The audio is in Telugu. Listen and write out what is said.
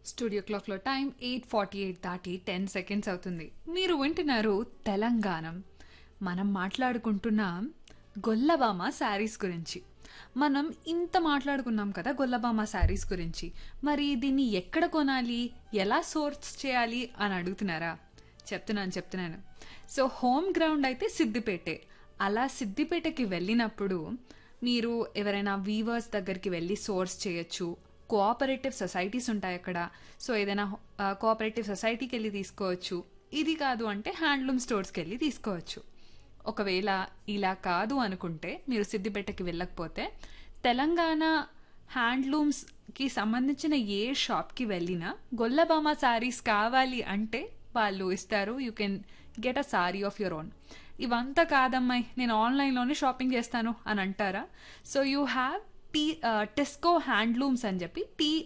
స్టూడియో క్లాక్లో టైం ఎయిట్ ఫార్టీ ఎయిట్ దాటి టెన్ సెకండ్స్ అవుతుంది మీరు వింటున్నారు తెలంగాణం మనం మాట్లాడుకుంటున్నాం గొల్లబామ శారీస్ గురించి మనం ఇంత మాట్లాడుకున్నాం కదా గొల్లబామ శారీస్ గురించి మరి దీన్ని ఎక్కడ కొనాలి ఎలా సోర్స్ చేయాలి అని అడుగుతున్నారా చెప్తున్నాను చెప్తున్నాను సో హోమ్ గ్రౌండ్ అయితే సిద్దిపేటే అలా సిద్దిపేటకి వెళ్ళినప్పుడు మీరు ఎవరైనా వీవర్స్ దగ్గరికి వెళ్ళి సోర్స్ చేయొచ్చు కోఆపరేటివ్ సొసైటీస్ ఉంటాయి అక్కడ సో ఏదైనా కోఆపరేటివ్ సొసైటీకి వెళ్ళి తీసుకోవచ్చు ఇది కాదు అంటే హ్యాండ్లూమ్ స్టోర్స్కి వెళ్ళి తీసుకోవచ్చు ఒకవేళ ఇలా కాదు అనుకుంటే మీరు సిద్దిపేటకి వెళ్ళకపోతే తెలంగాణ హ్యాండ్లూమ్స్కి సంబంధించిన ఏ షాప్కి వెళ్ళినా గొల్లబామ శారీస్ కావాలి అంటే వాళ్ళు ఇస్తారు you can get a sari of your own ఇవంతా కాదమ్మాయి నేను ఆన్లైన్లోనే షాపింగ్ చేస్తాను అని అంటారా so you have T Tesco handlooms అని చెప్పి టీ